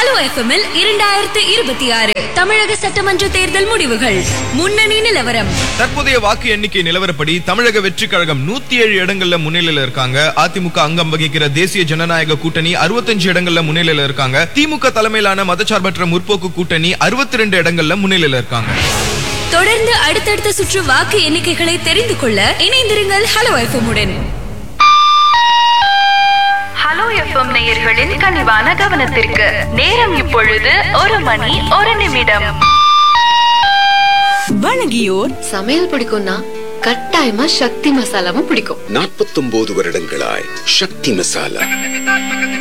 hello எஃப்எம்மில் இரண்டாயிரத்து இருபத்தி ஆறு தமிழக சட்டமன்ற தேர்தல் முடிவுகள் முன்னணி நிலவரம் தற்போதைய வாக்கு எண்ணிக்கை நிலவரப்படி தமிழக வெற்றி கழகம் நூத்தி ஏழு இடங்கள்ல முன்னிலையில இருக்காங்க அதிமுக அங்கம் வகிக்கிற தேசிய ஜனநாயக கூட்டணி அறுபத்தஞ்சு இடங்கள்ல முன்னிலையில இருக்காங்க திமுக தலைமையிலான மதச்சார்பற்ற முற்போக்கு கூட்டணி அறுபத்தி ரெண்டு இடங்கள்ல முன்னிலையில இருக்காங்க தொடர்ந்து அடுத்தடுத்த சுற்று வாக்கு எண்ணிக்கைகளை தெரிந்து கொள்ள இணைந்திருங்கள் ஹலோ எஃப்எம் உடன் ஹலோ எஃப்எம் நேயர்களின் கனிவான கவனத்திற்கு நேரம் இப்பொழுது ஒரு மணி ஒரு நிமிடம் வழங்கியோர் சமையல் பிடிக்கும்னா கட்டாயமா சக்தி மசாலாவும் பிடிக்கும் நாற்பத்தொன்பது வருடங்களாய் சக்தி மசாலா